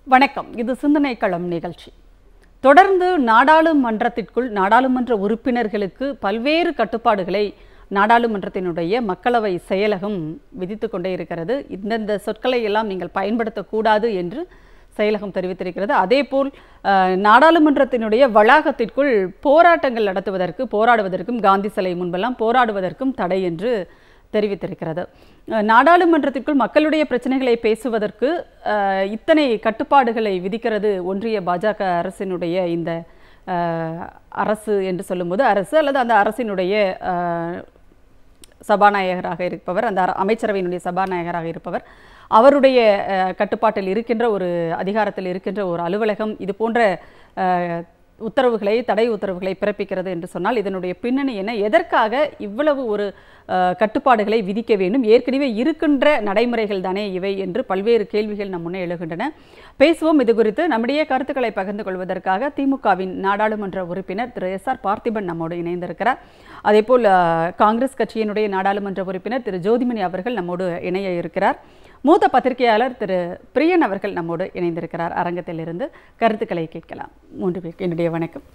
வணக்கம் இது சிந்தனை களம் நிகழ்ச்சி தொடர்ந்து நாடாளுமன்றத்திற்குள் நாடாளுமன்ற உறுப்பினர்களுக்கு பல்வேறு கட்டுப்பாடுகளை நாடாளுமன்றத்தினுடைய மக்களவை செயலகம் விதித்து கொண்டே இருக்கிறது இந்தந்த சொற்களை எல்லாம் நீங்கள் பயன்படுத்தக்கூடாது என்று செயலகம் தெரிவித்திருக்கிறது அதேபோல் அஹ், நாடாளுமன்றத்தினுடைய வளாகத்திற்குள் போராட்டங்கள் நடத்துவதற்கு போராடுவதற்கும் காந்தி சிலை முன்பெல்லாம் போராடுவதற்கும் தடை என்று தெரிவித்திருக்கிறது அஹ், நாடாளுமன்றத்திற்குள் மக்களுடைய பிரச்சனைகளை பேசுவதற்கு அஹ், இத்தனை கட்டுப்பாடுகளை விதிக்கிறது ஒன்றிய பாஜக அரசினுடைய இந்த அஹ், அரசு என்று சொல்லும்போது அரசு அல்லது அந்த அரசினுடைய அஹ், சபாநாயகராக இருப்பவர் அந்த அர- அமைச்சரவையினுடைய சபாநாயகராக இருப்பவர் அவருடைய அஹ், கட்டுப்பாட்டில் இருக்கின்ற ஒரு அதிகாரத்தில் இருக்கின்ற ஒரு அலுவலகம் இது போன்ற அஹ், உத்தரவுகளை தடை உத்தரவுகளை பிறப்பிக்கிறது என்று சொன்னால் இதனுடைய பின்னணி என்ன எதற்காக இவ்வளவு ஒரு அஹ், கட்டுப்பாடுகளை விதிக்க வேண்டும் ஏற்கனவே இருக்கின்ற நடைமுறைகள் தானே இவை என்று பல்வேறு கேள்விகள் நம் முன்னே எழுகின்றன பேசுவோம் இது குறித்து நம்முடைய கருத்துக்களை பகிர்ந்து கொள்வதற்காக திமுகவின் நாடாளுமன்ற உறுப்பினர் திரு எஸ் ஆர் பார்த்திபன் நம்மோடு இணைந்திருக்கிறார் அதேபோல் அஹ், காங்கிரஸ் கட்சியினுடைய நாடாளுமன்ற உறுப்பினர் திரு ஜோதிமணி அவர்கள் நம்மோடு இணைய இருக்கிறார் மூத்த பத்திரிகையாளர் திரு பிரியன் அவர்கள் நம்மோடு இணைந்திருக்கிறார் அரங்கத்திலிருந்து கருத்துக்களை கேட்கலாம் மூன்று பேருக்கு என்னுடைய வணக்கம்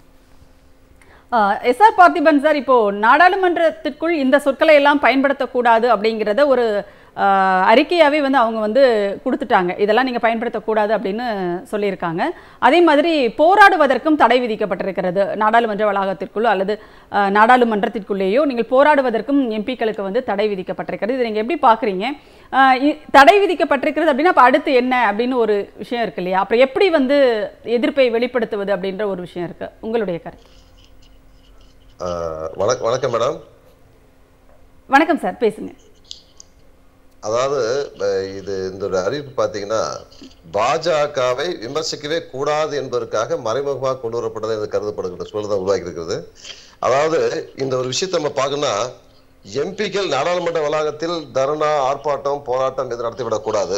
எஸ் ஆர் பார்த்திபன் சார் இப்போ நாடாளுமன்றத்திற்குள் இந்த சொற்களை எல்லாம் பயன்படுத்தக்கூடாது அப்படிங்கிறத ஒரு ஆஹ், அறிக்கையாவே வந்து அவங்க வந்து கொடுத்துட்டாங்க இதெல்லாம் நீங்க பயன்படுத்தக்கூடாது அப்படின்னு சொல்லியிருக்காங்க அதே மாதிரி போராடுவதற்கும் தடை விதிக்கப்பட்டிருக்கிறது நாடாளுமன்ற வளாகத்திற்குள்ளோ அல்லது ஆஹ், நாடாளுமன்றத்திற்குள்ளேயோ நீங்கள் போராடுவதற்கும் எம்பிக்களுக்கு வந்து தடை விதிக்கப்பட்டிருக்கிறது இதை நீங்க எப்படி பாக்குறீங்க ஆஹ், இ- தடை விதிக்கப்பட்டிருக்கிறது அப்படின்னா அப்ப அடுத்து என்ன அப்படின்னு ஒரு விஷயம் இருக்கு இல்லையா அப்புறம் எப்படி வந்து எதிர்ப்பை வெளிப்படுத்துவது அப்படின்ற ஒரு விஷயம் இருக்கு உங்களுடைய கருத்து ஆஹ் வணக் வணக்கம் மேடம் வணக்கம் சார் பேசுங்க அதாவது அஹ் இது இந்த ஒரு அறிவிப்பு பார்த்தீங்கன்னா பாஜகவை விமர்சிக்கவே கூடாது என்பதற்காக மறைமுகமாக கொண்டு வரப்பட்டது என்று கருதப்படுகின்ற சூழல் தான் உருவாக்கி இருக்கிறது அதாவது இந்த ஒரு விஷயத்தை நம்ம பார்க்கணும்னா எம்பிக்கள் நாடாளுமன்ற வளாகத்தில் தர்ணா ஆர்ப்பாட்டம் போராட்டம் எது நடத்திவிடக்கூடாது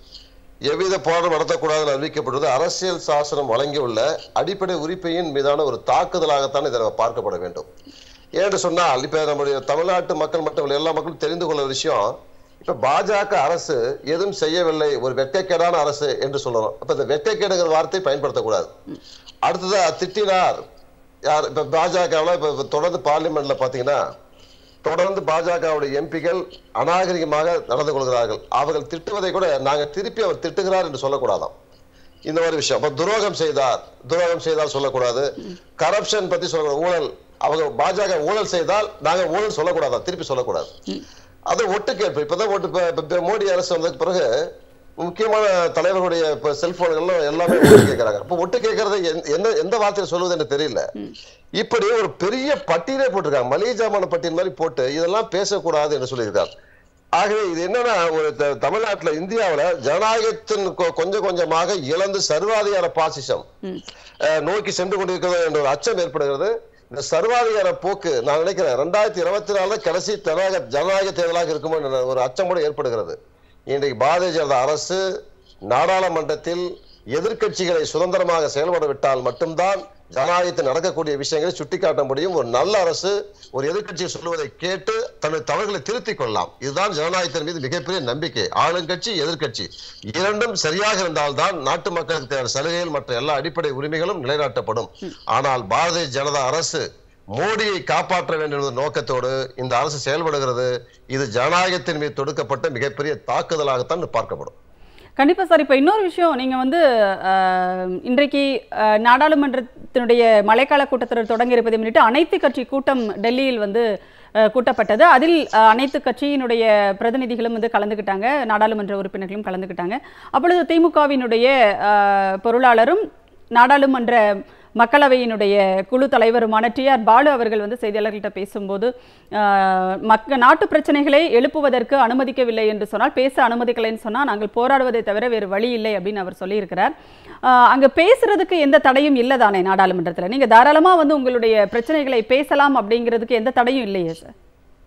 எவ்வித போராட்டம் நடத்தக்கூடாதுன்னு அறிவிக்கப்பட்டது அரசியல் சாசனம் வழங்கியுள்ள அடிப்படை உரிமையின் மீதான ஒரு தாக்குதலாகத்தான் இதை நம்ம பார்க்கப்பட வேண்டும் ஏன்னு சொன்னால் இப்ப நம்முடைய தமிழ்நாட்டு மக்கள் மட்டும் இல்லை எல்லா மக்களும் தெரிந்து கொள்ள விஷயம் இப்ப பாஜக அரசு எதுவும் செய்யவில்லை ஒரு வெட்கக்கேடான அரசு என்று சொல்லணும் அப்ப இந்த வெட்கக்கேடுங்கிற வார்த்தை பயன்படுத்தக்கூடாது அடுத்ததா திட்டினார் யார் இப்ப பாஜகவில் இப்ப தொடர்ந்து பார்லிமெண்ட்ல பாத்தீங்கன்னா தொடர்ந்து பாஜகவுடைய எம்பிகள் அநாகரிகமாக நடந்து கொள்கிறார்கள் அவர்கள் திட்டுவதை கூட நாங்க திருப்பி அவர் திட்டுகிறார் என்று சொல்லக்கூடாதாம் இந்த மாதிரி விஷயம் அப்ப துரோகம் செய்தார் துரோகம் செய்தால் சொல்லக்கூடாது கரப்ஷன் பத்தி சொல்லக்கூடாது ஊழல் அவங்க பாஜக ஊழல் செய்தால் நாங்க ஊழல் சொல்லக்கூடாதா திருப்பி சொல்லக்கூடாது அது ஒட்டு கேட்பு இப்பதான் ஓட்டு இப்ப- இப்ப- இப்ப மோடி அரசு வந்ததுக்கு பிறகு முக்கியமான தலைவர்களுடைய இப்ப செல்போன்கள்லாம் எல்லாமே ஒட்டு கேட்கறாங்க அப்ப ஒட்டு கேட்கறது எந்த- என்ன எந்த வார்த்தையை சொல்லுவது எனக்கு தெரியல இப்படி ஒரு பெரிய பட்டியலே போட்டிருக்காங்க மளிகை ஜாமான பட்டியல் மாதிரி போட்டு இதெல்லாம் பேசக்கூடாது என்று சொல்லியிருக்காங்க ஆகவே இது என்னன்னா ஒரு த- தமிழ்நாட்டுல இந்தியாவுல ஜனநாயகத்தின் கொ- கொஞ்சம் கொஞ்சமாக இழந்து சர்வாதிகார பாசிசம் அஹ், நோக்கி சென்று கொண்டிருக்கிறது என்ற ஒரு அச்சம் ஏற்படுகிறது இந்த சர்வாதிகார போக்கு நான் நினைக்கிறேன் ரெண்டாயிரத்தி இருபத்தி நாலுல கடைசி ஜனநாயக ஜனநாயக தேர்தலாக இருக்குமோ என்ற ஒரு அச்சம் கூட ஏற்படுகிறது இன்றைக்கு பாரதிய ஜனதா அரசு நாடாளுமன்றத்தில் எதிர்க்கட்சிகளை சுதந்திரமாக செயல்பட விட்டால் மட்டும்தான் ஜனநாயகத்தில் நடக்கக்கூடிய விஷயங்களை சுட்டிக்காட்ட முடியும் ஒரு நல்ல அரசு ஒரு எதிர்க்கட்சி சொல்லுவதை கேட்டு தனது தவறுகளை திருத்திக் கொள்ளலாம் இதுதான் ஜனநாயகத்தின் மீது மிகப்பெரிய நம்பிக்கை ஆளுங்கட்சி எதிர்க்கட்சி இரண்டும் சரியாக இருந்தால்தான் நாட்டு மக்களுக்கு தேவையான சலுகைகள் மற்ற எல்லா அடிப்படை உரிமைகளும் நிலைநாட்டப்படும் ஆனால் பாரதிய ஜனதா அரசு மோடியை காப்பாற்ற வேண்டும் என்ற நோக்கத்தோடு இந்த அரசு செயல்படுகிறது இது ஜனநாயகத்தின் மீது தொடுக்கப்பட்ட மிகப்பெரிய தாக்குதலாகத்தான் பார்க்கப்படும் கண்டிப்பா சார் இப்போ இன்னொரு விஷயம் நீங்க வந்து அஹ், இன்றைக்கு அஹ், நாடாளுமன்றத்தினுடைய மழைக்கால கூட்டத்தொடர் தொடங்கி இருப்பதை முன்னிட்டு அனைத்து கட்சி கூட்டம் டெல்லியில் வந்து அஹ், கூட்டப்பட்டது அதில் அஹ், அனைத்து கட்சியினுடைய பிரதிநிதிகளும் வந்து கலந்துக்கிட்டாங்க நாடாளுமன்ற உறுப்பினர்களும் கலந்துக்கிட்டாங்க அப்பொழுது திமுகவினுடைய அஹ், பொருளாளரும் நாடாளுமன்ற மக்களவையினுடைய குழு தலைவருமான டி ஆர் பாலு அவர்கள் வந்து செய்தியாளர்கள்ட்ட பேசும்போது ஆஹ், மக்க நாட்டு பிரச்சனைகளை எழுப்புவதற்கு அனுமதிக்கவில்லை என்று சொன்னால் பேச அனுமதிக்கலைன்னு சொன்னால் நாங்கள் போராடுவதை தவிர வேறு வழி இல்லை அப்படின்னு அவர் சொல்லியிருக்கிறார் ஆஹ், அங்க பேசுறதுக்கு எந்த தடையும் இல்லை தானே நாடாளுமன்றத்தில் நீங்க தாராளமா வந்து உங்களுடைய பிரச்சனைகளை பேசலாம் அப்படிங்கிறதுக்கு எந்த தடையும் இல்லையே சார்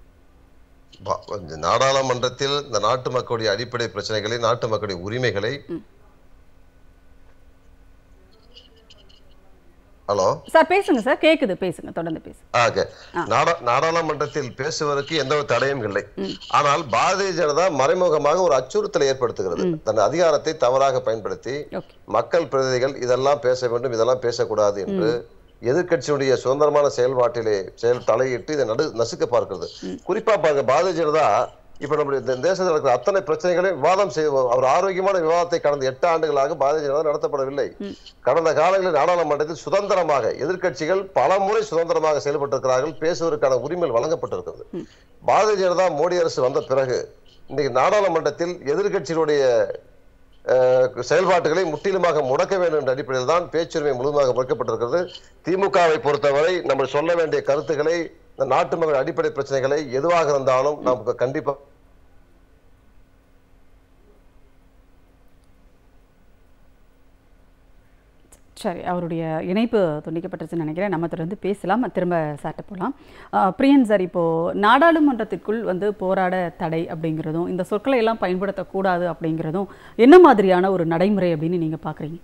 பா- இந்த நாடாளுமன்றத்தில் இந்த நாட்டு மக்களுடைய அடிப்படை பிரச்சனைகளை நாட்டு மக்களுடைய உரிமைகளை ஹலோ சார் பேசுங்க சார் கேக்குது பேசுங்க தொடர்ந்து பேசுங்க ஓகே நாடா நாடாளுமன்றத்தில் பேசுவதற்கு எந்த ஒரு தடையும் இல்லை ஆனால் பாரதிய ஜனதா மறைமுகமாக ஒரு அச்சுறுத்தலை ஏற்படுத்துகிறது தன் அதிகாரத்தை தவறாக பயன்படுத்தி ஓகே மக்கள் பிரதிநிதிகள் இதெல்லாம் பேச வேண்டும் இதெல்லாம் பேசக்கூடாது என்று எதிர்க்கட்சியுடைய சுதந்திரமான செயல்பாட்டிலே செயல் தலையிட்டு இதை நடு நசுக்க பார்க்கிறது குறிப்பா பாருங்க பாரதிய ஜனதா இப்ப நம்முடைய இந்த தேசத்தில் இருக்கிற அத்தனை பிரச்சனைகளையும் விவாதம் செய்வோம் ஒரு ஆரோக்கியமான விவாதத்தை கடந்த எட்டு ஆண்டுகளாக பாரதிய ஜனதா நடத்தப்படவில்லை கடந்த காலங்களில் நாடாளுமன்றத்தில் சுதந்திரமாக எதிர்க்கட்சிகள் பல முறை சுதந்திரமாக செயல்பட்டிருக்கிறார்கள் பேசுவதற்கான உரிமை வழங்கப்பட்டிருக்கிறது பாரதிய ஜனதா மோடி அரசு வந்த பிறகு இன்னைக்கு நாடாளுமன்றத்தில் எதிர்க்கட்சியினுடைய அஹ், செயல்பாட்டுகளை முற்றிலுமாக முடக்க வேண்டும் என்ற அடிப்படையில் தான் பேச்சுரிமை முழுமையாக முடக்கப்பட்டிருக்கிறது திமுகவை பொறுத்தவரை நம்ம சொல்ல வேண்டிய கருத்துக்களை இந்த நாட்டு மக்கள் அடிப்படை பிரச்சனைகளை எதுவாக இருந்தாலும் நமக்கு கண்டிப்பா சரி அவருடைய இணைப்பு துண்டிக்கப்பட்டுருச்சுன்னு நினைக்கிறேன் நம்ம தொடர்ந்து பேசலாம் திரும்ப சாட்ட போகலாம் அஹ், பிரியன் சார் இப்போ நாடாளுமன்றத்திற்குள் வந்து போராட தடை அப்படிங்கிறதும் இந்த சொற்களை எல்லாம் பயன்படுத்தக்கூடாது அப்படிங்கிறதும் என்ன மாதிரியான ஒரு நடைமுறை அப்படின்னு நீங்க பார்க்குறீங்க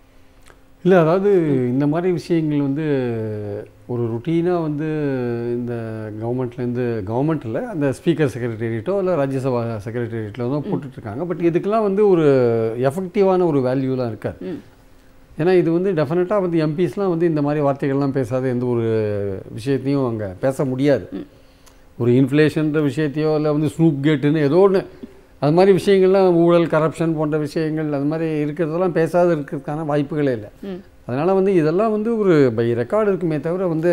இல்லை அதாவது இந்த மாதிரி விஷயங்கள் வந்து ஒரு ருட்டீனாக வந்து இந்த கவர்மெண்ட்லேருந்து கவர்மெண்ட்டில் அந்த ஸ்பீக்கர் செக்ரட்டேரியட்டோ இல்லை ராஜ்யசபா செக்ரட்டேரியட்டில் தான் போட்டுட்ருக்காங்க பட் இதுக்கெல்லாம் வந்து ஒரு எஃபெக்டிவான ஒரு வேல்யூலாம் இருக்காது ஏன்னா இது வந்து டெஃபினட்டாக வந்து எம்பிஸ்லாம் வந்து இந்த மாதிரி வார்த்தைகள்லாம் பேசாத எந்த ஒரு விஷயத்தையும் அங்கே பேச முடியாது ஒரு இன்ஃப்ளேஷன்ற விஷயத்தையோ இல்லை வந்து ஸ்னூப் கேட்டுன்னு ஏதோ ஒன்று அது மாதிரி விஷயங்கள்லாம் ஊழல் கரப்ஷன் போன்ற விஷயங்கள் அது மாதிரி இருக்கிறதெல்லாம் பேசாத இருக்கிறதுக்கான வாய்ப்புகளே இல்லை அதனால் வந்து இதெல்லாம் வந்து ஒரு பை ரெக்கார்டு இருக்குமே தவிர வந்து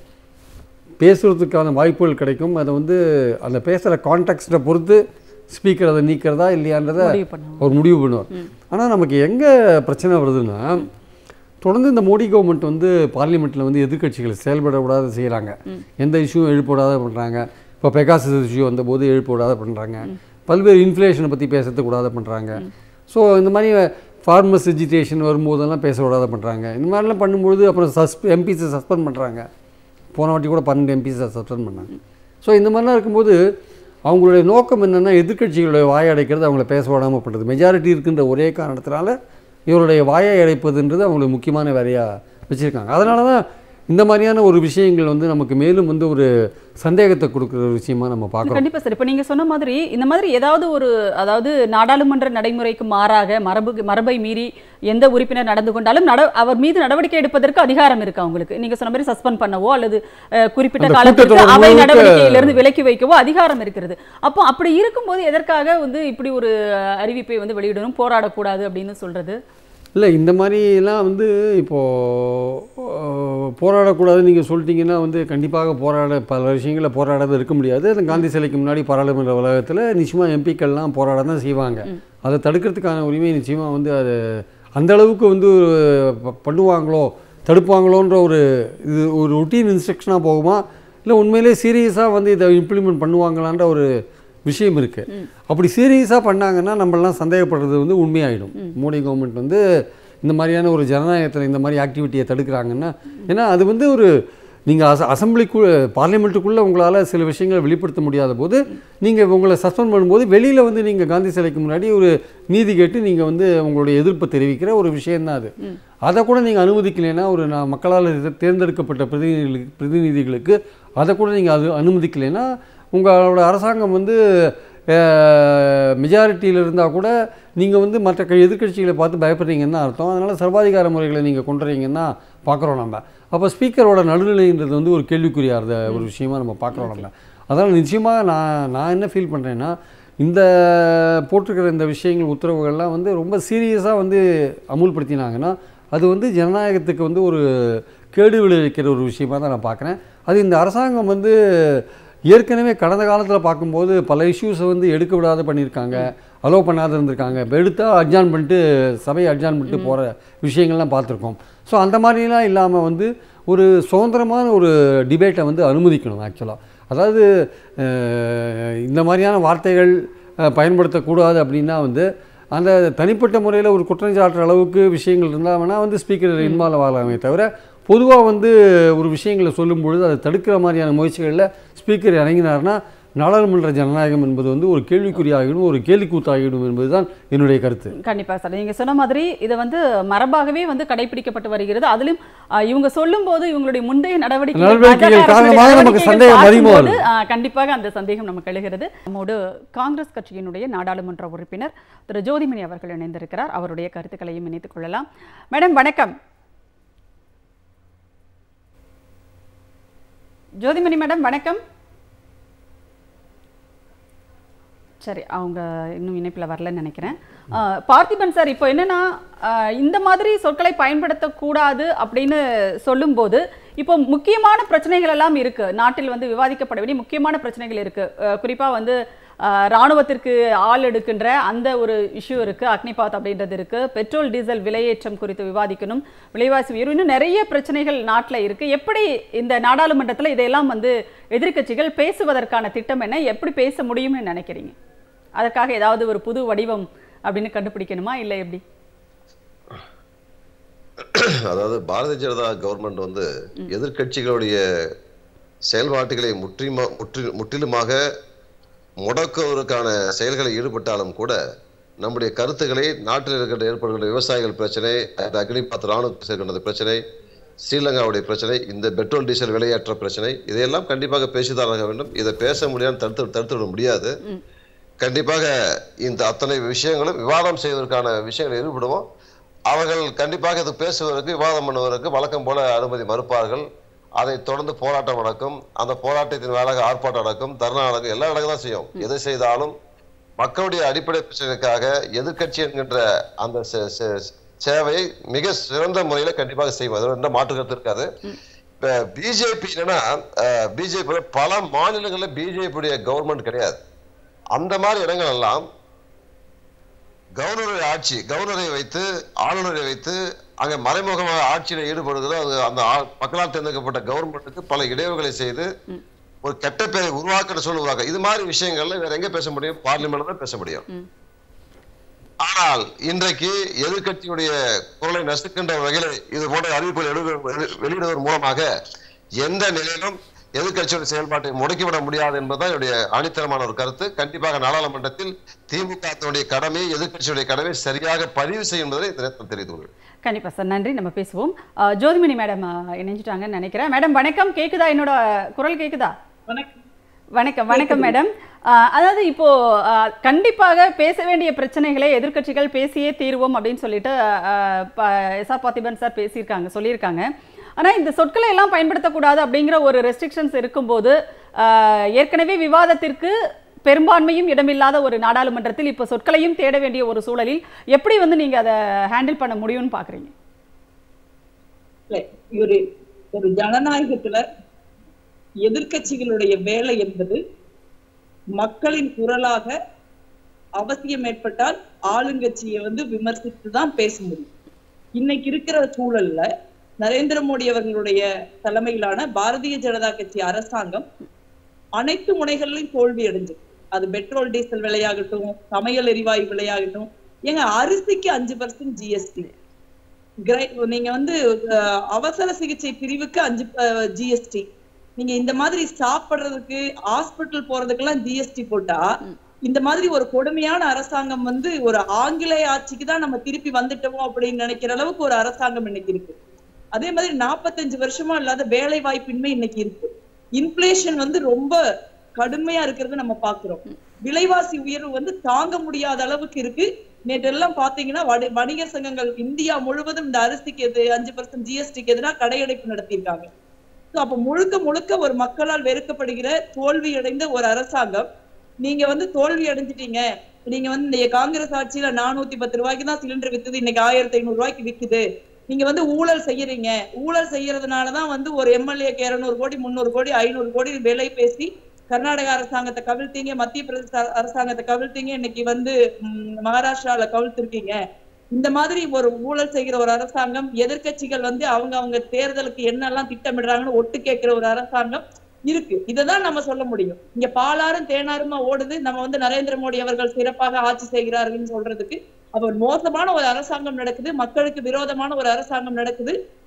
பேசுகிறதுக்கான வாய்ப்புகள் கிடைக்கும் அதை வந்து அந்த பேசுகிற கான்டெக்ட்டை பொறுத்து ஸ்பீக்கர் அதை நீக்கிறதா இல்லையான்றதை முடிவு பண்ணுவோம் அவர் முடிவு பண்ணுவார் ஆனால் நமக்கு எங்கே பிரச்சனை வருதுன்னா தொடர்ந்து இந்த மோடி கவர்மெண்ட் வந்து பார்லிமெண்ட்டில் வந்து எதிர்க்கட்சிகள் செயல்பட விடாத செய்கிறாங்க எந்த இஷ்யூவும் எழுப்ப விடாத பண்ணுறாங்க இப்போ பெகாசஸ் இஷ்யூ வந்தபோது எழுப்ப விடாத பண்ணுறாங்க பல்வேறு இன்ஃப்ளேஷனை பற்றி பேசுறதுக்கு விடாத பண்ணுறாங்க ஸோ இந்த மாதிரி ஃபார்மர்ஸ் எஜிடேஷன் வரும்போதெல்லாம் பேச விடாத பண்ணுறாங்க இந்த மாதிரிலாம் பண்ணும்பொழுது அப்புறம் சஸ்ப எம்பிஸை சஸ்பெண்ட் பண்ணுறாங்க போன வாட்டி கூட பன்னெண்டு எம்பிஸை சஸ்பெண்ட் பண்ணாங்க ஸோ இந்த மாதிரிலாம் இருக்கும்போது அவங்களுடைய நோக்கம் என்னென்னா எதிர்க்கட்சிகளுடைய வாயை அடைக்கிறது அவங்கள பேச விடாமல் பண்ணுறது மெஜாரிட்டி இருக்கின்ற ஒரே காரணத்தினால இவருடைய வாயை அடைப்பதுன்றது அவங்களுக்கு முக்கியமான வேலையாக வச்சுருக்காங்க அதனால தான் இந்த மாதிரியான ஒரு விஷயங்கள் வந்து நமக்கு மேலும் வந்து ஒரு சந்தேகத்தை கொடுக்குற ஒரு விஷயமா நம்ம பார்க்குறோம் கண்டிப்பா சார் இப்போ நீங்க சொன்ன மாதிரி இந்த மாதிரி ஏதாவது ஒரு அதாவது நாடாளுமன்ற நடைமுறைக்கு மாறாக மரபு மரபை மீறி எந்த உறுப்பினர் நடந்து கொண்டாலும் நட அவர் மீது நடவடிக்கை எடுப்பதற்கு அதிகாரம் இருக்கு அவங்களுக்கு நீங்க சொன்ன மாதிரி சஸ்பெண்ட் பண்ணவோ அல்லது அஹ், குறிப்பிட்ட அந்த காலத்திற்கு கூட்டத்தொடர் அவை முழுக்க- நடவடிக்கையிலிருந்து விலக்கி வைக்கவோ அதிகாரம் இருக்கிறது அப்போ அப்படி இருக்கும்போது எதற்காக வந்து இப்படி ஒரு அஹ், அறிவிப்பை வந்து வெளியிடணும் போராடக்கூடாது அப்படின்னு சொல்றது இல்லை இந்த மாதிரிலாம் வந்து இப்போது போராடக்கூடாதுன்னு நீங்கள் சொல்லிட்டீங்கன்னா வந்து கண்டிப்பாக போராட பல விஷயங்களில் போராடாத இருக்க முடியாது அந்த காந்தி சிலைக்கு முன்னாடி பாராளுமன்ற உலகத்தில் நிச்சயமாக எம்பிக்கள்லாம் போராட தான் செய்வாங்க அதை தடுக்கிறதுக்கான உரிமை நிச்சயமாக வந்து அது அந்த அளவுக்கு வந்து ப- பண்ணுவாங்களோ தடுப்பாங்களோன்ற ஒரு இது ஒரு ரொட்டீன் இன்ஸ்ட்ரக்ஷனாக போகுமா இல்லை உண்மையிலே சீரியஸாக வந்து இதை இம்ப்ளிமெண்ட் பண்ணுவாங்களான்ற ஒரு விஷயம் இருக்குது அப்படி சீரியஸாக பண்ணாங்கன்னா நம்மளாம் சந்தேகப்படுறது வந்து உண்மையாயிடும் மோடி கவர்மெண்ட் வந்து இந்த மாதிரியான ஒரு ஜனநாயகத்தில் இந்த மாதிரி ஆக்டிவிட்டியை தடுக்கிறாங்கன்னா ஏன்னா அது வந்து ஒரு நீங்கள் அச அசம்பிளிக்கு பார்லிமெண்ட்டுக்குள்ளே உங்களால் சில விஷயங்களை வெளிப்படுத்த முடியாத போது நீங்கள் உங்களை சஸ்பெண்ட் பண்ணும்போது வெளியில் வந்து நீங்கள் காந்தி சிலைக்கு முன்னாடி ஒரு நீதி கேட்டு நீங்கள் வந்து உங்களுடைய எதிர்ப்பை தெரிவிக்கிற ஒரு விஷயம்தான் அது அதை கூட நீங்கள் அனுமதிக்கலைன்னா ஒரு நான் மக்களால் தே- தேர்ந்தெடுக்கப்பட்ட பிரதிநிதிகளுக்கு பிரதிநிதிகளுக்கு அதை கூட நீங்கள் அது அனுமதிக்கலைன்னா உங்களோட அரசாங்கம் வந்து மெஜாரிட்டியில் இருந்தால் கூட நீங்கள் வந்து மற்ற க- எதிர்க்கட்சிகளை பார்த்து பயப்படுறீங்கன்னு தான் அர்த்தம் அதனால் சர்வாதிகார முறைகளை நீங்கள் கொண்டுறீங்கன்னா பார்க்குறோம் நம்ம அப்போ ஸ்பீக்கரோட நடுநிலைன்றது வந்து ஒரு கேள்விக்குறியாத ஒரு விஷயமா நம்ம பார்க்குறோம் நம்ம அதனால் நிச்சயமாக நான் நான் என்ன ஃபீல் பண்ணுறேன்னா இந்த போட்டிருக்கிற இந்த விஷயங்கள் உத்தரவுகள்லாம் வந்து ரொம்ப சீரியஸாக வந்து அமுல்படுத்தினாங்கன்னா அது வந்து ஜனநாயகத்துக்கு வந்து ஒரு கேடு விளைவிக்கிற ஒரு விஷயமா தான் நான் பார்க்குறேன் அது இந்த அரசாங்கம் வந்து ஏற்கனவே கடந்த காலத்தில் பார்க்கும்போது பல இஷ்யூஸை வந்து எடுக்க விடாத பண்ணியிருக்காங்க அலோவ் பண்ணாத இருந்திருக்காங்க இப்போ எடுத்தா அட்ஜான் பண்ணிட்டு சபையை அட்ஜான் பண்ணிட்டு போகிற விஷயங்கள்லாம் பார்த்துருக்கோம் ஸோ அந்த மாதிரிலாம் இல்லாமல் வந்து ஒரு சுதந்திரமான ஒரு டிபேட்டை வந்து அனுமதிக்கணும் ஆக்சுவலாக அதாவது அஹ், இந்த மாதிரியான வார்த்தைகள் அஹ், பயன்படுத்தக்கூடாது அப்படின்னா வந்து அந்த தனிப்பட்ட முறையில் ஒரு குற்றம் சாட்டுற அளவுக்கு விஷயங்கள் இருந்தால் வேணால் வந்து ஸ்பீக்கர் இன்வால்வ் ஆகலாமே தவிர பொதுவாக வந்து ஒரு விஷயங்களை சொல்லும் பொழுது அதை தடுக்கிற மாதிரியான முயற்சிகளில் ஸ்பீக்கர் இறங்கினார்னா நாடாளுமன்ற ஜனநாயகம் என்பது வந்து ஒரு கேள்விக்குறியாகிடும் ஒரு கேலிக்கூத்தாகிடும் என்பதுதான் என்னுடைய கருத்து கண்டிப்பா சார் நீங்க சொன்ன மாதிரி இதை வந்து மரபாகவே வந்து கடைபிடிக்கப்பட்டு வருகிறது அதிலும் அஹ், இவங்க சொல்லும்போது இவங்களுடைய முந்தைய நடவடிக்கைகள் நடவடிக்கைகள் பாஜக அரசுடைய காரணமாக நமக்கு நடவடிக்கைகள் சந்தேகம் அதிகமா பார்க்கும்போது, அஹ், கண்டிப்பாக அந்த சந்தேகம் நமக்கு எழுகிறது நம்மோடு காங்கிரஸ் கட்சியினுடைய நாடாளுமன்ற உறுப்பினர் திரு ஜோதிமணி அவர்கள் இணைந்திருக்கிறார் அவருடைய கருத்துக்களையும் இணைத்துக் கொள்ளலாம் மேடம் வணக்கம் ஜோதிமணி மேடம் வணக்கம் சரி அவங்க இன்னும் இணைப்பில் வரலன்னு நினைக்கிறேன் அஹ், பார்த்திபன் சார் இப்போ என்னன்னா அஹ், இந்த மாதிரி சொற்களை பயன்படுத்தக்கூடாது அப்படின்னு சொல்லும்போது இப்போ முக்கியமான பிரச்சனைகள் எல்லாம் இருக்கு நாட்டில் வந்து விவாதிக்கப்பட வேண்டிய முக்கியமான பிரச்சனைகள் இருக்கு அஹ், குறிப்பா வந்து அஹ், ராணுவத்திற்கு ஆள் எடுக்கின்ற அந்த ஒரு இஷ்யூ இருக்கு அக்னிபாத் அப்படின்றது இருக்கு பெட்ரோல் டீசல் விலையேற்றம் குறித்து விவாதிக்கணும் விலைவாசி உயர்வு இன்னும் நிறைய பிரச்சனைகள் நாட்டில் இருக்கு எப்படி இந்த நாடாளுமன்றத்தில் இதையெல்லாம் வந்து எதிர்க்கட்சிகள் பேசுவதற்கான திட்டம் என்ன எப்படி பேச முடியும்னு நினைக்கிறீங்க அதற்காக ஏதாவது ஒரு புது வடிவம் அப்படின்னு கண்டுபிடிக்கணுமா இல்லை எப்படி அதாவது பாரதிய ஜனதா கவர்மெண்ட் வந்து எதிர்க்கட்சிகளுடைய செயல்பாட்டுகளை முற்றிலுமா முற்றி முற்றிலுமாக முடக்குவதற்கான செயல்களில் ஈடுபட்டாலும் கூட நம்முடைய கருத்துக்களை நாட்டில் இருக்கின்ற ஏற்படுகின்ற விவசாயிகள் பிரச்சனை அந்த அக்னிபாத் ராணுவத்தில் இருக்கின்ற பிரச்சனை ஸ்ரீலங்காவுடைய பிரச்சனை இந்த பெட்ரோல் டீசல் விலையேற்ற பிரச்சனை இதையெல்லாம் கண்டிப்பாக பேசிதான் ஆக வேண்டும் இதை பேச முடியாது தடுத்து தடுத்து விட முடியாது கண்டிப்பாக இந்த அத்தனை விஷயங்களும் விவாதம் செய்வதற்கான விஷயங்கள் ஈடுபடுவோம் அவர்கள் கண்டிப்பாக இது பேசுவதற்கு விவாதம் பண்ணுவதற்கு வழக்கம் போல அனுமதி மறுப்பார்கள் அதை தொடர்ந்து போராட்டம் நடக்கும் அந்த போராட்டத்தின் வேலையாக ஆர்ப்பாட்டம் நடக்கும் தர்ணா நடக்கும் எல்லாம் நடக்க தான் செய்யும் எதை செய்தாலும் மக்களுடைய அடிப்படை பிரச்சனைக்காக எதிர்க்கட்சி என்கின்ற அந்த சே- சே- சேவையை மிக சிறந்த முறையில கண்டிப்பாக செய்வோம் அதில் எந்த மாற்று கருத்து இருக்காது இப்ப பிஜேபி என்னன்னா பிஜேபி பல மாநிலங்கள்ல பிஜேபியுடைய கவர்மெண்ட் கிடையாது அந்த மாதிரி இடங்கள் எல்லாம் கவர்னருடைய ஆட்சி கவர்னரை வைத்து ஆளுநரை வைத்து அங்க மறைமுகமாக ஆட்சியில் ஈடுபடுகிறது அது அந்த ஆ- மக்களால் தேர்ந்தெடுக்கப்பட்ட கவர்மெண்ட்டுக்கு பல இடைவுகளை செய்து ஒரு கெட்ட பேரை உருவாக்குற சூழல் உருவாக்க இது மாதிரி விஷயங்கள்ல வேற எங்க பேச முடியும் பார்லிமெண்ட்ல தான் பேச முடியும் ம். ஆனால் இன்றைக்கு எதிர்க்கட்சியுடைய குரலை நசுக்கின்ற வகையில் இது போன்ற அறிவிப்புகள் எழுது- வெளி- வெளியிடுவதன் மூலமாக எந்த நிலையிலும் எதிர்க்கட்சியோட செயல்பாட்டை முடக்கிவிட முடியாது என்பதுதான் என்னுடைய அணித்தரமான ஒரு கருத்து கண்டிப்பாக நாடாளுமன்றத்தில் திமுக தன்னுடைய கடமை எதிர்க்கட்சியுடைய கடமை சரியாக பதிவு செய்யும் என்பதை இந்த நேரத்தில் தெரிவித்துக் கொள்கிறேன் கண்டிப்பா சார் நன்றி நம்ம பேசுவோம் அஹ், ஜோதிமணி மேடம் அஹ், இணைஞ்சிட்டாங்கன்னு நினைக்கிறேன் மேடம் வணக்கம் கேக்குதா என்னோட குரல் கேக்குதா வணக்கம் வணக்கம் வணக்கம் மேடம் அஹ், அதாவது இப்போ அஹ், கண்டிப்பாக பேச வேண்டிய பிரச்சனைகளை எதிர்க்கட்சிகள் பேசியே தீர்வோம் அப்படின்னு சொல்லிட்டு அஹ், ப- எஸ் ஆர் பார்த்திபன் சார் பேசியிருக்காங்க சொல்லியிருக்காங்க ஆனா இந்த சொற்களை எல்லாம் பயன்படுத்தக்கூடாது அப்படிங்கிற ஒரு ரெஸ்ட்ரிக்ஷன்ஸ் இருக்கும்போது அஹ், ஏற்கனவே விவாதத்திற்கு பெரும்பான்மையும் இடமில்லாத ஒரு நாடாளுமன்றத்தில் இப்போ சொற்களையும் தேட வேண்டிய ஒரு சூழலில் எப்படி வந்து நீங்க அதை ஹேண்டில் பண்ண முடியும்னு பாக்குறீங்க இல்ல, ஒரு ஒரு ஜனநாயகத்துல எதிர்க்கட்சிகளுடைய வேலை என்பது மக்களின் குரலாக அவசியம் ஏற்பட்டால் ஆளுங்கட்சியை வந்து விமர்சித்து தான் பேச முடியும் இன்னைக்கு இருக்கிற சூழல்ல நரேந்திர மோடி அவர்களுடைய தலைமையிலான பாரதிய ஜனதா கட்சி அரசாங்கம் அனைத்து முனைகளிலும் தோல்வி அடைஞ்சது அது பெட்ரோல் டீசல் விலையாகட்டும் சமையல் எரிவாயு விலையாகட்டும் ஏங்க அரிசிக்கு அஞ்சு பர்சன்ட் ஜிஎஸ்டி நீங்க வந்து அஹ், அவசர சிகிச்சை பிரிவுக்கு அஞ்சு ஜிஎஸ்டி நீங்க இந்த மாதிரி சாப்பிடுறதுக்கு ஹாஸ்பிட்டல் போறதுக்கெல்லாம் ஜிஎஸ்டி போட்டா இந்த மாதிரி ஒரு கொடுமையான அரசாங்கம் வந்து ஒரு ஆங்கிலேய ஆட்சிக்கு தான் நம்ம திருப்பி வந்துட்டோமோ அப்படின்னு நினைக்கிற அளவுக்கு ஒரு அரசாங்கம் இன்னைக்கு இருக்கு அதே மாதிரி நாற்பத்தஞ்சு வருஷமா இல்லாத வேலை வாய்ப்பின்மை இன்னைக்கு இருக்கு இன்ஃபிளேஷன் வந்து ரொம்ப கடுமையா இருக்கிறது நம்ம பாக்குறோம் விலைவாசி உயர்வு வந்து தாங்க முடியாத அளவுக்கு இருக்கு நேற்றெல்லாம் பாத்தீங்கன்னா வடி- வணிக சங்கங்கள் இந்தியா முழுவதும் இந்த அரிசிக்கு எது அஞ்சு பர்சன்ட் ஜிஎஸ்டிக்கு எதிராக கடையடைப்பு நடத்தியிருக்காங்க So, அப்ப முழுக்க முழுக்க ஒரு மக்களால் வெறுக்கப்படுகிற தோல்வி அடைந்த ஒரு அரசாங்கம் நீங்க வந்து தோல்வி அடைஞ்சிட்டீங்க நீங்க வந்து இந்த காங்கிரஸ் ஆட்சியில நானூத்தி பத்து ரூபாய்க்கு தான் சிலிண்டர் வித்துது இன்னைக்கு ஆயிரத்தி ஐநூறு ரூபாய்க்கு விக்குது நீங்க வந்து ஊழல் செய்யறீங்க ஊழல் செய்யறதுனாலதான் வந்து ஒரு எம்எல்ஏக்கு இருநூறு கோடி முந்நூறு கோடி ஐநூறு கோடி விலை பேசி கர்நாடக அரசாங்கத்தை கவிழ்த்தீங்க மத்திய பிரதேச அர- அரசாங்கத்தை கவிழ்த்தீங்க இன்னைக்கு வந்து ம், மகாராஷ்டிரால கவிழ்த்திருக்கீங்க இந்த மாதிரி ஒரு ஊழல் செய்கிற ஒரு அரசாங்கம் எதிர்க்கட்சிகள் வந்து அவங்க அவங்க தேர்தலுக்கு என்னெல்லாம் திட்டமிடுறாங்கன்னு ஒட்டு கேட்கிற ஒரு அரசாங்கம் இருக்கு இததான் நம்ம சொல்ல முடியும் இங்க பாலாறும் தேனாருமா ஓடுது நம்ம வந்து நரேந்திர மோடி அவர்கள் சிறப்பாக ஆட்சி செய்கிறார்கள்னு சொல்றதுக்கு அப்ப மோசமான ஒரு அரசாங்கம் நடக்குது மக்களுக்கு விரோதமான ஒரு அரசாங்கம் நடக்குது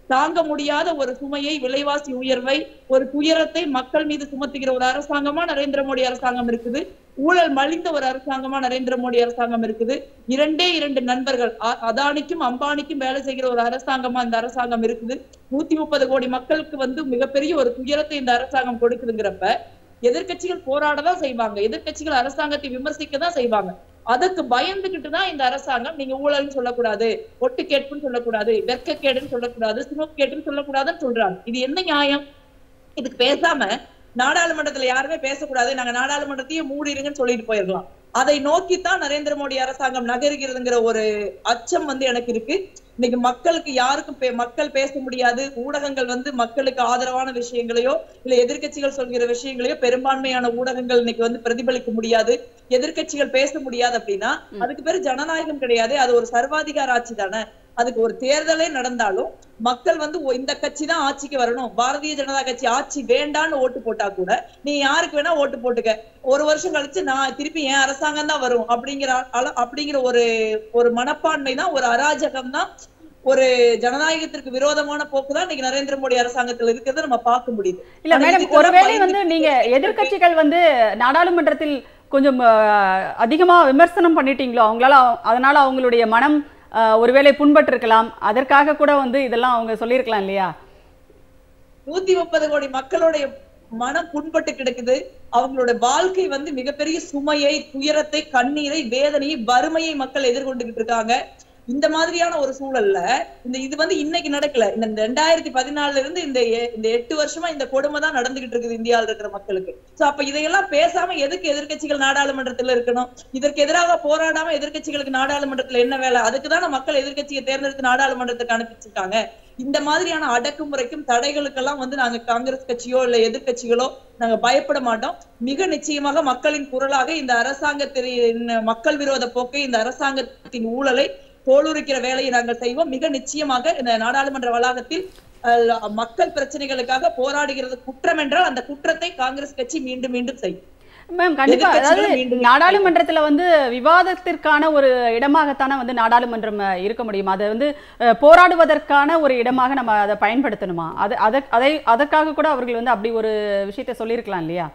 தாங்க முடியாத ஒரு சுமையை விலைவாசி உயர்வை ஒரு துயரத்தை மக்கள் மீது சுமத்துகிற ஒரு அரசாங்கமா நரேந்திர மோடி அரசாங்கம் இருக்குது ஊழல் மலிந்த ஒரு அரசாங்கமா நரேந்திர மோடி அரசாங்கம் இருக்குது இரண்டே இரண்டு நண்பர்கள் அ- அதானிக்கும் அம்பானிக்கும் வேலை செய்கிற ஒரு அரசாங்கமா இந்த அரசாங்கம் இருக்குது நூத்தி முப்பது கோடி மக்களுக்கு வந்து மிகப்பெரிய ஒரு துயரத்தை இந்த அரசாங்கம் கொடுக்குதுங்கிறப்ப எதிர்க்கட்சிகள் போராடதான் செய்வாங்க எதிர்க்கட்சிகள் அரசாங்கத்தை விமர்சிக்க தான் செய்வாங்க அதுக்கு பயந்துகிட்டு தான் இந்த அரசாங்கம் நீங்க ஊழல்னு சொல்லக்கூடாது ஒட்டு கேட்புன்னு சொல்லக்கூடாது வெட்கக்கேடுன்னு சொல்லக்கூடாது சினோக்கேடுன்னு சொல்லக்கூடாதுன்னு சொல்றாங்க இது என்ன நியாயம் இதுக்கு பேசாம நாடாளுமன்றத்துல யாருமே பேசக்கூடாது நாங்க நாடாளுமன்றத்தையே மூடிருங்கன்னு சொல்லிட்டு போயிடலாம் அதை நோக்கித்தான் நரேந்திர மோடி அரசாங்கம் நகருகிறதுங்கிற ஒரு அச்சம் வந்து எனக்கு இருக்கு இன்னைக்கு மக்களுக்கு யாருக்கும் பே- மக்கள் பேச முடியாது ஊடகங்கள் வந்து மக்களுக்கு ஆதரவான விஷயங்களையோ இல்ல எதிர்க்கட்சிகள் சொல்கிற விஷயங்களையோ பெரும்பான்மையான ஊடகங்கள் இன்னைக்கு வந்து பிரதிபலிக்க முடியாது எதிர்க்கட்சிகள் பேச முடியாது அப்படின்னா அதுக்கு பேரு ஜனநாயகம் கிடையாது அது ஒரு சர்வாதிகார ஆட்சி தானே அதுக்கு ஒரு தேர்தலே நடந்தாலும் மக்கள் வந்து ஒ- இந்த கட்சி தான் ஆட்சிக்கு வரணும் பாரதிய ஜனதா கட்சி ஆட்சி வேண்டான்னு ஓட்டு போட்டா கூட நீ யாருக்கு வேணா ஓட்டு போட்டுக்க ஒரு வருஷம் கழிச்சு நான் திருப்பி என் அரசாங்கம் தான் வரும் அப்படிங்கிற அள- அப்படிங்கிற ஒரு ஒரு மனப்பான்மை தான் ஒரு அராஜகம் தான் ஒரு ஜனநாயகத்திற்கு விரோதமான போக்கு தான் இன்னைக்கு நரேந்திர மோடி அரசாங்கத்துல இருக்கிறத நம்ம பார்க்க முடியுது இல்ல ஆனா மேடம் இதுக்கெல்லாம் ஒருவேளை பயந்து- வந்து நீங்க எதிர்க்கட்சிகள் வந்து நாடாளுமன்றத்தில் கொஞ்சம் அஹ், அதிகமா விமர்சனம் பண்ணிட்டீங்களோ அவங்களால அதனால அவங்களுடைய மனம் அஹ், ஒருவேளை புண்பட்டிருக்கலாம் அதற்காக கூட வந்து இதெல்லாம் அவங்க சொல்லியிருக்கலாம் இல்லையா நூத்தி முப்பது கோடி மக்களுடைய மனம் புண்பட்டு கிடக்குது அவங்களோட வாழ்க்கை வந்து மிகப்பெரிய சுமையை துயரத்தை கண்ணீரை வேதனையை வறுமையை மக்கள் எதிர்கொண்டுகிட்டு இருக்காங்க இந்த மாதிரியான ஒரு சூழல்ல இந்த இது வந்து இன்னைக்கு நடக்கல இந்த ரெண்டாயிரத்தி பதினாலுல இருந்து இந்த எ- இந்த எட்டு வருஷமா இந்த கொடுமை தான் நடந்துகிட்டு இருக்குது இந்தியாவில் இருக்கிற மக்களுக்கு சோ அப்ப இதையெல்லாம் பேசாம எதுக்கு எதிர்க்கட்சிகள் நாடாளுமன்றத்துல இருக்கணும் இதற்கு எதிராக போராடாம எதிர்க்கட்சிகளுக்கு நாடாளுமன்றத்துல என்ன வேலை அதுக்கு தானே மக்கள் எதிர்க்கட்சியை தேர்ந்தெடுத்து நாடாளுமன்றத்துக்கு அனுப்பிச்சிருக்காங்க இந்த மாதிரியான அடக்குமுறைக்கும் தடைகளுக்கெல்லாம் வந்து நாங்க காங்கிரஸ் கட்சியோ இல்ல எதிர்க்கட்சிகளோ நாங்க பயப்பட மாட்டோம் மிக நிச்சயமாக மக்களின் குரலாக இந்த அரசாங்கத்தின் மக்கள் விரோத போக்கை இந்த அரசாங்கத்தின் ஊழலை தோலுரிக்கிற வேலையை நாங்கள் செய்வோம் மிக நிச்சயமாக இந்த நாடாளுமன்ற வளாகத்தில் அஹ், மக்கள் பிரச்சனைகளுக்காக போராடுகிறது குற்றம் என்றால் அந்த குற்றத்தை காங்கிரஸ் கட்சி மீண்டும் மீண்டும் செய்யும் மேம் கண்டிப்பா எதிர்க்கட்சிகள் அதாவது மீண்டும் நாடாளுமன்றத்துல வந்து விவாதத்திற்கான ஒரு இடமாகத்தானே வந்து நாடாளுமன்றம் அஹ், இருக்க முடியும் அதை வந்து அஹ், போராடுவதற்கான ஒரு இடமாக நம்ம அதை பயன்படுத்தணுமா அது அதை அதை அதற்காக கூட அவர்கள் வந்து அப்படி ஒரு விஷயத்தை சொல்லியிருக்கலாம் இல்லையா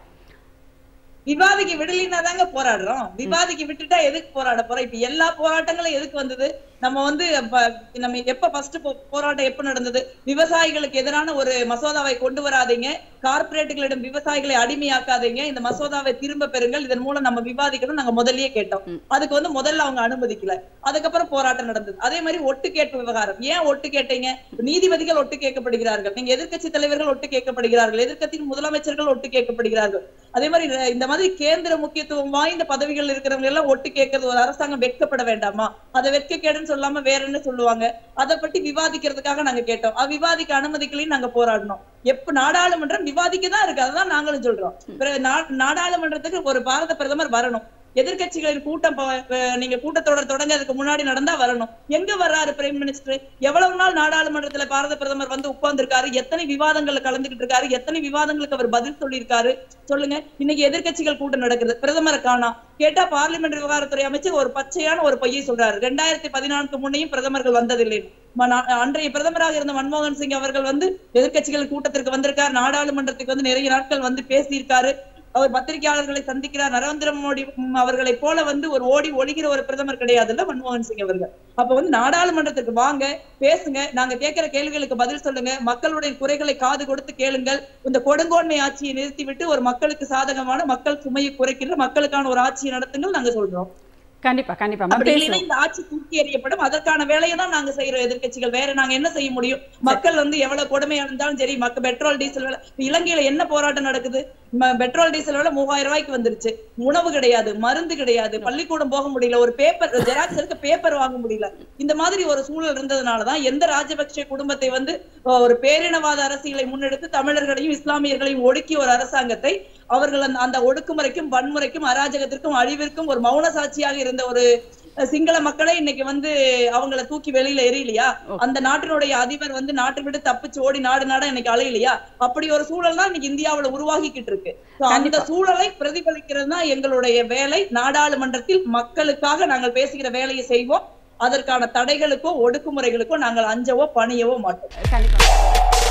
விவாதிக்க விடலினா தாங்க போராடுறோம் விவாதிக்க விட்டுட்டா எதுக்கு போராட போறோம் இப்ப எல்லா போராட்டங்களும் எதுக்கு வந்தது நம்ம வந்து அப்ப நம்ம எப்ப ஃபர்ஸ்ட் போராட்டம் எப்ப நடந்தது விவசாயிகளுக்கு எதிரான ஒரு மசோதாவை கொண்டு வராதீங்க கார்ப்பரேட்டுகளிடம் விவசாயிகளை அடிமையாக்காதீங்க இந்த மசோதாவை திரும்ப பெறுங்கள் இதன் மூலம் நம்ம விவாதிக்கணும் நாங்க முதல்லயே கேட்டோம் அதுக்கு வந்து முதல்ல அவங்க அனுமதிக்கல அதுக்கப்புறம் போராட்டம் நடந்தது அதே மாதிரி ஒட்டு கேட்பு விவகாரம் ஏன் ஒட்டு கேட்டீங்க நீதிபதிகள் ஒட்டு கேட்கப்படுகிறார்கள் நீங்க எதிர்க்கட்சி தலைவர்கள் ஒட்டு கேட்கப்படுகிறார்கள் எதிர்க்கட்சியின் முதலமைச்சர்கள் ஒட்டு கேட்கப்படுகிறார்கள் அதே மாதிரி இந்த- இந்த மாதிரி கேந்திர முக்கியத்துவம் வாய்ந்த பதவிகள் இருக்கிறவங்க எல்லாம் ஒட்டு கேட்கறது ஒரு அரசாங்கம் வெட்கப்பட வேண்டாமா அதை வெட்கக்கேடுன்னு சொல்லாம வேற என்ன சொல்லுவாங்க அதை பத்தி விவாதிக்கிறதுக்காக நாங்க கேட்டோம் அது விவாதிக்க அனுமதிக்கலையும் நாங்க போராடினோம் எப்ப நாடாளுமன்றம் விவாதிக்க தான் இருக்கு அதுதான் நாங்களும் சொல்றோம் பிறகு நா- நாடாளுமன்றத்துக்கு ஒரு பாரத பிரதமர் வரணும் எதிர்க்கட்சிகளின் கூட்டம் ப- அஹ் நீங்க கூட்டத்தொடர் தொடங்கிறதுக்கு முன்னாடி நடந்தா வரணும் எங்க வர்றாரு பிரைம் மினிஸ்டர் எவ்வளவு நாள் நாடாளுமன்றத்துல பாரத பிரதமர் வந்து உட்கார்ந்திருக்காரு எத்தனை விவாதங்கள்ல கலந்துகிட்டு இருக்காரு எத்தனை விவாதங்களுக்கு அவர் பதில் சொல்லியிருக்காரு சொல்லுங்க இன்னைக்கு எதிர்க்கட்சிகள் கூட்டம் நடக்குது பிரதமரை காணோம் கேட்டா பார்லிமெண்ட் விவகாரத்துறை அமைச்சர் ஒரு பச்சையான ஒரு பொய்யை சொல்றாரு ரெண்டாயிரத்தி பதினான்கு முன்னையும் பிரதமர்கள் வந்ததில்லை ம- நா- அன்றைய பிரதமராக இருந்த மன்மோகன் சிங் அவர்கள் வந்து எதிர்க்கட்சிகள் கூட்டத்திற்கு வந்திருக்காரு நாடாளுமன்றத்துக்கு வந்து நிறைய நாட்கள் வந்து பேசியிருக்காரு அவர் பத்திரிகையாளர்களை சந்திக்கிறார் நரேந்திர மோடி ம், அவர்களைப் போல வந்து ஒரு ஓடி ஒழிகிற ஒரு பிரதமர் கிடையாதுல்ல மன்மோகன் சிங் அவர்கள் அப்ப வந்து நாடாளுமன்றத்துக்கு வாங்க பேசுங்க நாங்க கேட்கிற கேள்விகளுக்கு பதில் சொல்லுங்க மக்களுடைய குறைகளை காது கொடுத்து கேளுங்கள் இந்த கொடுங்கோன்மை ஆட்சியை நிறுத்திவிட்டு ஒரு மக்களுக்கு சாதகமான மக்கள் சுமையை குறைக்கிற மக்களுக்கான ஒரு ஆட்சியை நடத்துங்கள் நாங்க சொல்றோம் கண்டிப்பா கண்டிப்பா மேம் அப்படி பேசலாம் இல்லைன்னா இந்த ஆட்சி தூக்கி எறியப்படும் அதற்கான வேலையை தான் நாங்க செய்யறோம் எதிர்க்கட்சிகள் வேற நாங்க என்ன செய்ய முடியும் மக்கள் வந்து எவ்வளவு கொடுமையா இருந்தாலும் சரி மக்கள் பெட்ரோல் டீசல் விலை இப்ப இலங்கையில என்ன போராட்டம் நடக்குது ம- பெட்ரோல் டீசல் விலை மூவாயிரம் ரூபாய்க்கு வந்துருச்சு உணவு கிடையாது மருந்து கிடையாது பள்ளிக்கூடம் போக முடியல ஒரு பேப்பர் ஜெராக்ஸ் எடுக்க பேப்பர் வாங்க முடியல இந்த மாதிரி ஒரு சூழல் இருந்ததுனாலதான் எந்த ராஜபக்சே குடும்பத்தை வந்து அஹ், ஒரு பேரினவாத அரசியலை முன்னெடுத்து தமிழர்களையும் இஸ்லாமியர்களையும் ஒடுக்கிய ஒரு அரசாங்கத்தை அவர்கள் அந்த- அந்த ஒடுக்குமுறைக்கும் வன்முறைக்கும் அராஜகத்திற்கும் அழிவிற்கும் ஒரு மௌன சாட்சியாக இருந்த ஒரு அஹ், சிங்கள மக்களை இன்னைக்கு வந்து அவங்கள தூக்கி வெளியில எறியலையா அந்த நாட்டினுடைய அதிபர் வந்து நாட்டை விட்டு தப்பிச்சு ஓடி நாடு நாடா இன்னைக்கு அலையலையா அப்படி ஒரு சூழல் தான் இன்னைக்கு இந்தியாவுல உருவாகிக்கிட்டு இருக்கு So, அந்த கண்டிப்பா. சூழலை பிரதிபலிக்கிறது தான் எங்களுடைய வேலை நாடாளுமன்றத்தில் மக்களுக்காக நாங்கள் பேசுகிற வேலையை செய்வோம் அதற்கான தடைகளுக்கோ ஒடுக்குமுறைகளுக்கோ நாங்கள் அஞ்சவோ பணியவோ மாட்டோம் கண்டிப்பா